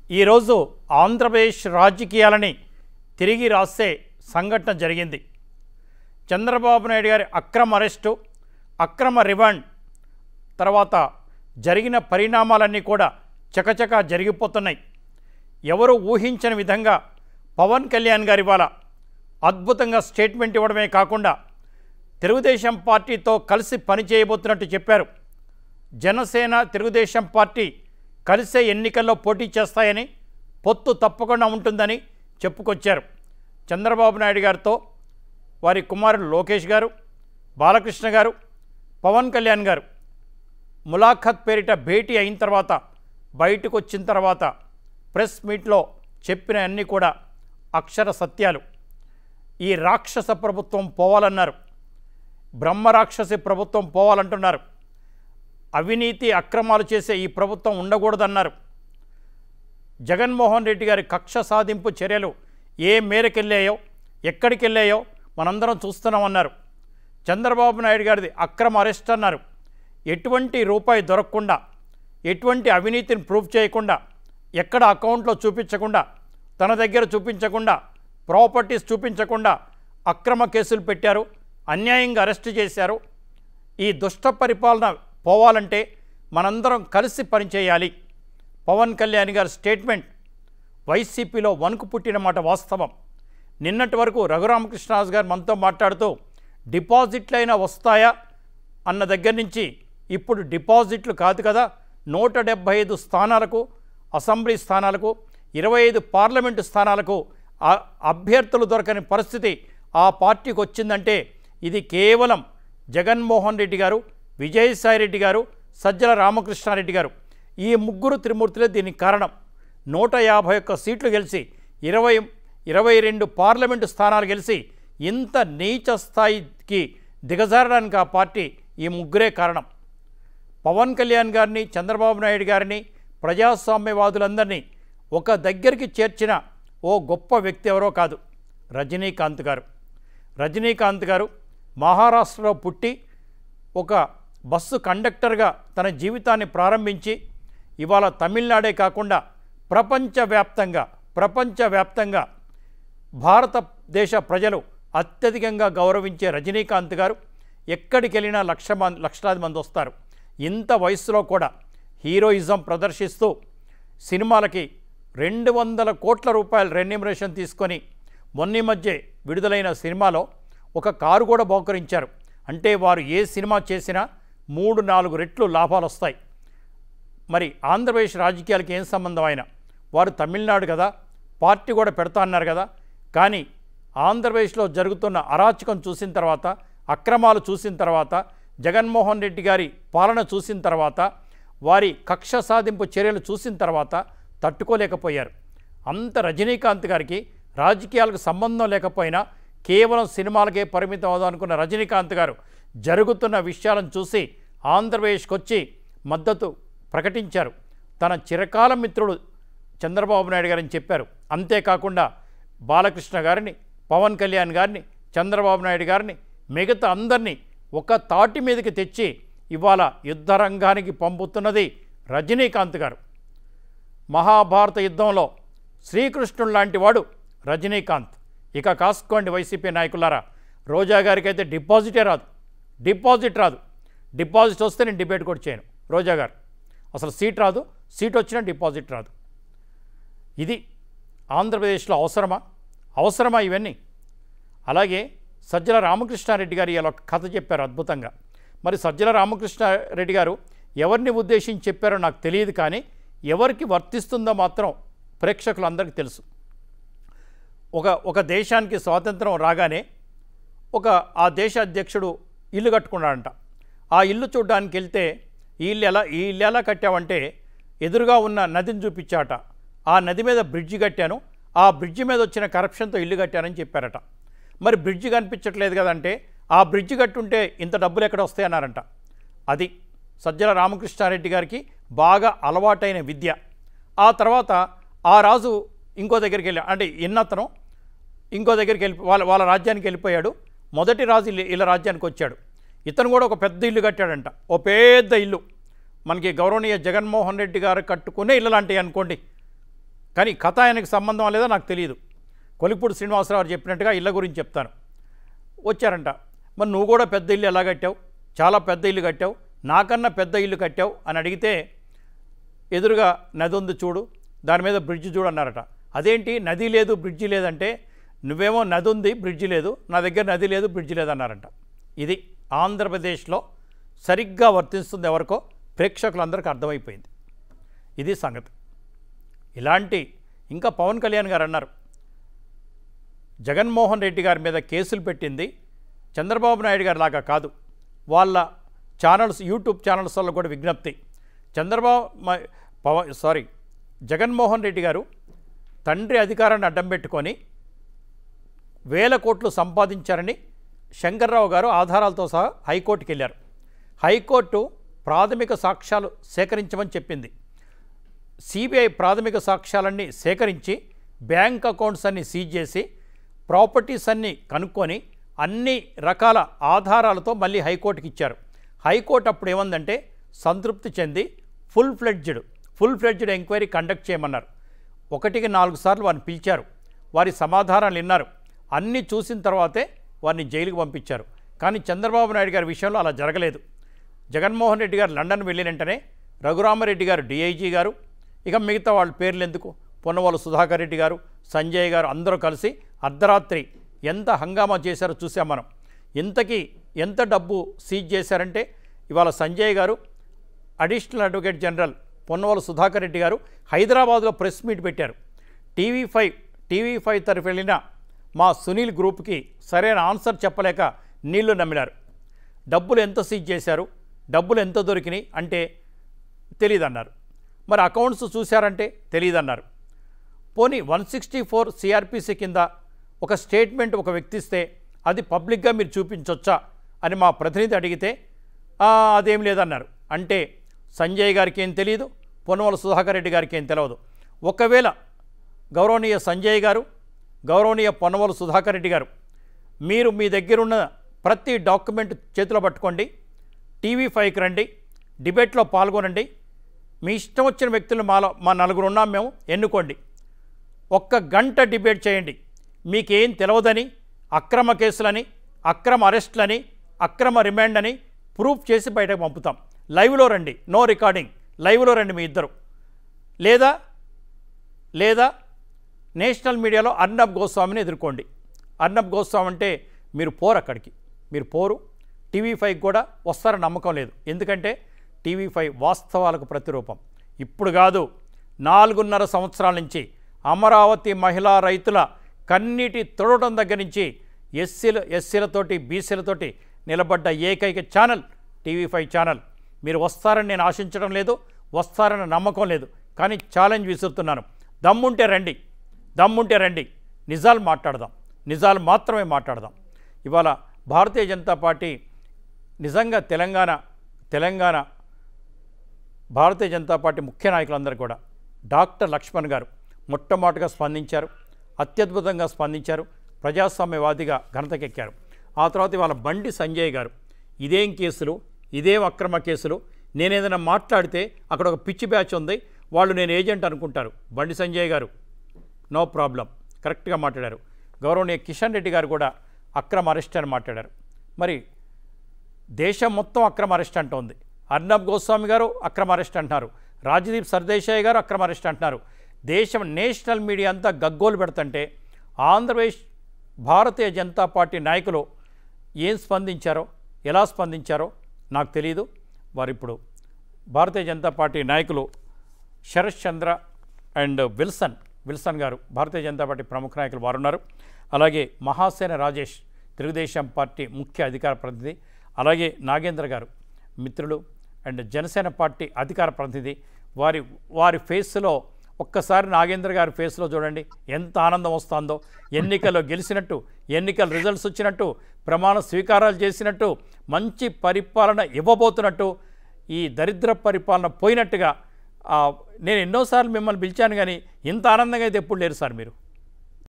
ఈరోజు ఆంధ్రప్రదేశ్ రాజకీయాలని తిరిగి రాసే సంఘటన జరిగింది చంద్రబాబు నాయుడు గారి అక్రమ అరెస్టు అక్రమ రిమాండ్ తర్వాత జరిగిన పరిణామాలన్నీ కూడా చకచకా జరిగిపోతున్నాయి ఎవరు ఊహించని విధంగా పవన్ కళ్యాణ్ గారి ఇవాళ అద్భుతంగా స్టేట్మెంట్ ఇవ్వడమే కాకుండా తెలుగుదేశం పార్టీతో కలిసి పనిచేయబోతున్నట్టు చెప్పారు జనసేన తెలుగుదేశం పార్టీ కలిసే ఎన్నికల్లో పోటీ చేస్తాయని పొత్తు తప్పకుండా ఉంటుందని చెప్పుకొచ్చారు చంద్రబాబు నాయుడు గారితో వారి కుమారుడు లోకేష్ గారు బాలకృష్ణ గారు పవన్ కళ్యాణ్ గారు ములాఖత్ పేరిట భేటీ అయిన తర్వాత బయటకు వచ్చిన తర్వాత ప్రెస్ మీట్లో చెప్పిన అన్నీ కూడా అక్షర సత్యాలు ఈ రాక్షస ప్రభుత్వం పోవాలన్నారు బ్రహ్మరాక్షసి ప్రభుత్వం పోవాలంటున్నారు అవినీతి అక్రమాలు చేసే ఈ ప్రభుత్వం ఉండకూడదన్నారు జగన్మోహన్ రెడ్డి గారి కక్ష సాధింపు చర్యలు ఏ మేరకు వెళ్ళాయో ఎక్కడికి వెళ్ళాయో మనందరం చూస్తున్నామన్నారు చంద్రబాబు నాయుడు గారిది అక్రమ అరెస్ట్ అన్నారు ఎటువంటి రూపాయి దొరకకుండా ఎటువంటి అవినీతిని ప్రూఫ్ చేయకుండా ఎక్కడ అకౌంట్లో చూపించకుండా తన దగ్గర చూపించకుండా ప్రాపర్టీస్ చూపించకుండా అక్రమ కేసులు పెట్టారు అన్యాయంగా అరెస్ట్ చేశారు ఈ దుష్ట పరిపాలన పోవాలంటే మనందరం కలిసి పనిచేయాలి పవన్ కళ్యాణ్ గారి స్టేట్మెంట్ వైసీపీలో వణుకు పుట్టిన మాట వాస్తవం నిన్నటి వరకు రఘురామకృష్ణరాజు గారు మనతో మాట్లాడుతూ డిపాజిట్లు అయినా వస్తాయా అన్న దగ్గర నుంచి ఇప్పుడు డిపాజిట్లు కాదు కదా నూట డెబ్భై ఐదు స్థానాలకు అసెంబ్లీ స్థానాలకు ఇరవై ఐదు పార్లమెంటు స్థానాలకు ఆ- అభ్యర్థులు దొరకని పరిస్థితి ఆ పార్టీకి వచ్చిందంటే ఇది కేవలం జగన్మోహన్ రెడ్డి గారు విజయసాయి రెడ్డి గారు సజ్జల రామకృష్ణారెడ్డి గారు ఈ ముగ్గురు త్రిమూర్తులే దీనికి కారణం నూట యాభై ఒక్క సీట్లు గెలిచి ఇరవై ఇరవై రెండు పార్లమెంటు స్థానాలు గెలిచి ఇంత నీచ స్థాయికి దిగజారడానికి ఆ పార్టీ ఈ ముగ్గురే కారణం పవన్ కళ్యాణ్ గారిని చంద్రబాబు నాయుడు గారిని ప్రజాస్వామ్యవాదులందరినీ ఒక దగ్గరికి చేర్చిన ఓ గొప్ప వ్యక్తి ఎవరో కాదు రజనీకాంత్ గారు రజనీకాంత్ గారు మహారాష్ట్రలో పుట్టి ఒక బస్సు కండక్టర్గా తన జీవితాన్ని ప్రారంభించి ఇవాళ తమిళనాడే కాకుండా ప్రపంచవ్యాప్తంగా ప్రపంచవ్యాప్తంగా భారతదేశ ప్రజలు అత్యధికంగా గౌరవించే రజనీకాంత్ గారు ఎక్కడికి వెళ్ళినా లక్ష మంది లక్షలాది మంది వస్తారు ఇంత వయసులో కూడా హీరోయిజం ప్రదర్శిస్తూ సినిమాలకి రెండు వందల కోట్ల రూపాయల రెన్యూమరేషన్ తీసుకొని మొన్న ఈ మధ్య విడుదలైన సినిమాలో ఒక కారు కూడా బహుకరించారు అంటే వారు ఏ సినిమా చేసినా మూడు నాలుగు రెట్లు లాభాలు వస్తాయి మరి ఆంధ్రప్రదేశ్ రాజకీయాలకి ఏం సంబంధం ఆయన వారు తమిళనాడు కదా పార్టీ కూడా పెడతా అన్నారు కదా కానీ ఆంధ్రప్రదేశ్లో జరుగుతున్న అరాచకం చూసిన తర్వాత అక్రమాలు చూసిన తర్వాత జగన్మోహన్ రెడ్డి గారి పాలన చూసిన తర్వాత వారి కక్ష సాధింపు చర్యలు చూసిన తర్వాత తట్టుకోలేకపోయారు అంత రజనీకాంత్ గారికి రాజకీయాలకు సంబంధం లేకపోయినా కేవలం సినిమాలకే పరిమితం అవుదాం అనుకున్న రజనీకాంత్ గారు జరుగుతున్న విషయాలను చూసి ఆంధ్రప్రదేశ్కి వచ్చి మద్దతు ప్రకటించారు తన చిరకాల మిత్రుడు చంద్రబాబు నాయుడు గారని చెప్పారు అంతేకాకుండా బాలకృష్ణ గారిని పవన్ కళ్యాణ్ గారిని చంద్రబాబు నాయుడు గారిని మిగతా అందరినీ ఒక తాటి మీదకి తెచ్చి ఇవాళ యుద్ధ రంగానికి పంపుతున్నది రజనీకాంత్ గారు మహాభారత యుద్ధంలో శ్రీకృష్ణుడు లాంటి వాడు రజనీకాంత్ ఇక కాసుకోండి వైసీపీ నాయకులారా రోజా గారికి అయితే డిపాజిటే రాదు డిపాజిట్ రాదు డిపాజిట్ వస్తే నేను డిబేట్ కూడా చేయను రోజా గారు అసలు సీట్ రాదు సీట్ వచ్చినా డిపాజిట్ రాదు ఇది ఆంధ్రప్రదేశ్లో అవసరమా అవసరమా ఇవన్నీ అలాగే సజ్జల రామకృష్ణారెడ్డి గారు ఇలా ఒక కథ చెప్పారు అద్భుతంగా మరి సజ్జల రామకృష్ణారెడ్డి గారు ఎవరిని ఉద్దేశించి చెప్పారో నాకు తెలియదు కానీ ఎవరికి వర్తిస్తుందో మాత్రం ప్రేక్షకులందరికీ తెలుసు ఒక ఒక దేశానికి స్వాతంత్రం రాగానే ఒక ఆ దేశ అధ్యక్షుడు ఇల్లు కట్టుకున్నాడంట ఆ ఇల్లు చూడడానికి వెళ్తే ఈ ఇల్లు ఎలా ఈ ఇల్లు ఎలా కట్టావంటే ఎదురుగా ఉన్న నదిని చూపించాట ఆ నది మీద బ్రిడ్జి కట్టాను ఆ బ్రిడ్జి మీద వచ్చిన కరప్షన్తో ఇల్లు కట్టానని చెప్పారట మరి బ్రిడ్జి కనిపించట్లేదు కదంటే ఆ బ్రిడ్జి కట్టుంటే ఇంత డబ్బులు ఎక్కడ వస్తాయన్నారంట అది సజ్జల రామకృష్ణారెడ్డి గారికి బాగా అలవాటైన విద్య ఆ తర్వాత ఆ రాజు ఇంకో దగ్గరికి వెళ్ళి అంటే ఇన్నతను ఇంకో దగ్గరికి వెళ్ళి వాళ్ళ వాళ్ళ రాజ్యానికి వెళ్ళిపోయాడు మొదటి రాజు ఇల్లు ఇలా రాజ్యానికి వచ్చాడు ఇతను కూడా ఒక పెద్ద ఇల్లు కట్టాడంట ఓ పెద్ద ఇల్లు మనకి గౌరవనీయ జగన్మోహన్ రెడ్డి గారు కట్టుకునే ఇల్లు లాంటివి అనుకోండి కానీ కథ ఆయనకు సంబంధం లేదో నాకు తెలియదు కొలిపూడి శ్రీనివాసరావు గారు చెప్పినట్టుగా ఇళ్ళ గురించి చెప్తాను వచ్చారంట మరి నువ్వు కూడా పెద్ద ఇల్లు ఎలా కట్టావు చాలా పెద్ద ఇల్లు కట్టావు నాకన్నా పెద్ద ఇల్లు కట్టావు అని అడిగితే ఎదురుగా నది ఉంది చూడు దాని మీద బ్రిడ్జ్ చూడు అన్నారట అదేంటి నది లేదు బ్రిడ్జి లేదంటే నువ్వేమో నది ఉంది బ్రిడ్జి లేదు నా దగ్గర నది లేదు బ్రిడ్జి లేదు అన్నారంట ఇది ఆంధ్రప్రదేశ్లో సరిగ్గా వర్తిస్తుంది ఎవరికో ప్రేక్షకులందరికీ అర్థమైపోయింది ఇది సంగతి ఇలాంటి ఇంకా పవన్ కళ్యాణ్ గారు అన్నారు జగన్మోహన్ రెడ్డి గారి మీద కేసులు పెట్టింది చంద్రబాబు నాయుడు గారి లాగా కాదు వాళ్ళ ఛానల్స్ యూట్యూబ్ ఛానల్స్ వల్ల కూడా విజ్ఞప్తి చంద్రబాబు మ- పవ సారీ జగన్మోహన్ రెడ్డి గారు తండ్రి అధికారాన్ని అడ్డం పెట్టుకొని వేల కోట్లు సంపాదించారని శంకర్రావు గారు ఆధారాలతో సహా హైకోర్టుకి వెళ్ళారు హైకోర్టు ప్రాథమిక సాక్ష్యాలు సేకరించమని చెప్పింది సిబిఐ ప్రాథమిక సాక్ష్యాలన్నీ సేకరించి బ్యాంక్ అకౌంట్స్ అన్ని సీజ్ చేసి ప్రాపర్టీస్ అన్నీ కనుక్కొని అన్ని రకాల ఆధారాలతో మళ్ళీ హైకోర్టుకి ఇచ్చారు హైకోర్టు అప్పుడు ఏమందంటే సంతృప్తి చెంది full fledged full fledged enquiry conduct చేయమన్నారు ఒకటికి నాలుగు సార్లు వారిని పిలిచారు వారి సమాధానాలు విన్నారు అన్నీ చూసిన తర్వాతే వారిని జైలుకు పంపించారు కానీ చంద్రబాబు నాయుడు గారి విషయంలో అలా జరగలేదు జగన్మోహన్ రెడ్డి గారు లండన్ వెళ్ళిన వెంటనే రఘురామరెడ్డి గారు డిఐజీ గారు ఇక మిగతా వాళ్ళ పేర్లు ఎందుకు పొన్నవాళ్ళు సుధాకర్ రెడ్డి గారు సంజయ్ గారు అందరూ కలిసి అర్ధరాత్రి ఎంత హంగామా చేశారో చూసాం మనం ఇంతకీ ఎంత డబ్బు సీజ్ చేశారంటే ఇవాళ Sanjay garu additional advocate general Ponnavolu Sudhakar Reddy garu హైదరాబాద్లో ప్రెస్ మీట్ పెట్టారు టీవీ ఫైవ్ టీవీ ఫైవ్ తరఫు వెళ్ళిన మా సునీల్ గ్రూప్కి సరైన ఆన్సర్ చెప్పలేక నీళ్లు నమ్మినారు డబ్బులు ఎంత సీజ్ చేశారు డబ్బులు ఎంత దొరికినాయి అంటే తెలియదన్నారు మరి అకౌంట్స్ చూశారంటే తెలియదన్నారు పోనీ వన్ సిక్స్టీ ఫోర్ సిఆర్పిసి కింద ఒక స్టేట్మెంట్ ఒక వ్యక్తి ఇస్తే అది పబ్లిక్గా మీరు చూపించవచ్చా అని మా ప్రతినిధి అడిగితే "ఆ, అదేం లేదన్నారు అంటే సంజయ్ గారికి ఏం తెలియదు పొన్నవల సుధాకర్ రెడ్డి గారికి ఏం తెలియదు ఒకవేళ గౌరవనీయ సంజయ్ గారు గౌరవనీయ పొన్నవల సుధాకర్ రెడ్డి గారు మీరు మీ దగ్గరున్న ప్రతి డాక్యుమెంట్ చేతిలో పట్టుకోండి టీవీ ఫైవ్కి రండి డిబేట్లో పాల్గొనండి మీ ఇష్టం వచ్చిన వ్యక్తులు మాలో మా నలుగురు ఉన్నాం మేము ఎన్నుకోండి ఒక్క గంట డిబేట్ చేయండి మీకేం తెలియదని అక్రమ కేసులని అక్రమ అరెస్టులని అక్రమ రిమాండ్ అని ప్రూఫ్ చేసి బయటకు పంపుతాం లైవ్లో రండి నో రికార్డింగ్ లైవ్లో రండి మీ ఇద్దరు లేదా లేదా నేషనల్ మీడియాలో అర్నబ్ గోస్వామిని ఎదుర్కోండి అర్నబ్ గోస్వామి అంటే మీరు పోరు అక్కడికి మీరు పోరు టీవీ ఫైవ్ కూడా వస్తారని నమ్మకం లేదు ఎందుకంటే టీవీ ఫైవ్ వాస్తవాలకు ప్రతిరూపం ఇప్పుడు కాదు నాలుగున్నర సంవత్సరాల నుంచి అమరావతి మహిళా రైతుల కన్నీటి తొడటం దగ్గర నుంచి ఎస్సీల ఎస్సీలతోటి బీసీలతోటి నిలబడ్డ ఏకైక ఛానల్ టీవీ ఫైవ్ ఛానల్ మీరు వస్తారని నేను ఆశించడం లేదు వస్తారని నమ్మకం లేదు కానీ ఛాలెంజ్ విసురుతున్నాను దమ్ముంటే రండి దమ్ముంటే రండి నిజాలు మాట్లాడదాం నిజాలు మాత్రమే మాట్లాడదాం ఇవాళ భారతీయ జనతా పార్టీ నిజంగా తెలంగాణ తెలంగాణ భారతీయ జనతా పార్టీ ముఖ్య నాయకులందరూ కూడా డాక్టర్ లక్ష్మణ్ గారు మొట్టమొదటిగా స్పందించారు అత్యద్భుతంగా స్పందించారు ప్రజాస్వామ్యవాదిగా ఘనతకెక్కారు ఆ తర్వాత ఇవాళ బండి సంజయ్ గారు ఇదేం కేసులు ఇదేం అక్రమ కేసులు నేను ఏదైనా మాట్లాడితే అక్కడ ఒక పిచ్చి బ్యాచ్ ఉంది వాళ్ళు నేను ఏజెంట్ అనుకుంటారు బండి సంజయ్ గారు నో ప్రాబ్లం కరెక్ట్గా మాట్లాడారు గౌరవనీయ కిషన్ రెడ్డి గారు కూడా అక్రమ అరెస్ట్ అని మాట్లాడారు మరి దేశం మొత్తం అక్రమ అరెస్ట్ అంటోంది అర్నబ్ గోస్వామి గారు అక్రమ అరెస్ట్ అంటున్నారు రాజదీప్ సర్దేశాయ్ గారు అక్రమ అరెస్ట్ అంటున్నారు దేశం నేషనల్ మీడియా అంతా గగ్గోలు పెడుతుంటే ఆంధ్రప్రదేశ్ భారతీయ జనతా పార్టీ నాయకులు ఏం స్పందించారో ఎలా స్పందించారో నాకు తెలియదు వారు ఇప్పుడు భారతీయ జనతా పార్టీ నాయకులు Sarath Chandra and Wilson Wilson garu Bharatiya Janata party ప్రముఖ నాయకులు వారు ఉన్నారు అలాగే మహాసేన రాజేష్ తెలుగుదేశం పార్టీ ముఖ్య అధికార ప్రతినిధి అలాగే నాగేంద్ర గారు మిత్రులు అండ్ జనసేన పార్టీ అధికార ప్రతినిధి వారి వారి ఫేస్లో ఒక్కసారి నాగేంద్ర గారి ఫేస్లో చూడండి ఎంత ఆనందం వస్తుందో ఎన్నికల్లో గెలిచినట్టు ఎన్నికల రిజల్ట్స్ వచ్చినట్టు ప్రమాణ స్వీకారాలు చేసినట్టు మంచి పరిపాలన ఇవ్వబోతున్నట్టు ఈ దరిద్ర పరిపాలన పోయినట్టుగా ఆ, నేను ఎన్నోసార్లు మిమ్మల్ని పిలిచాను కానీ ఇంత ఆనందంగా అయితే ఎప్పుడు లేరు సార్ మీరు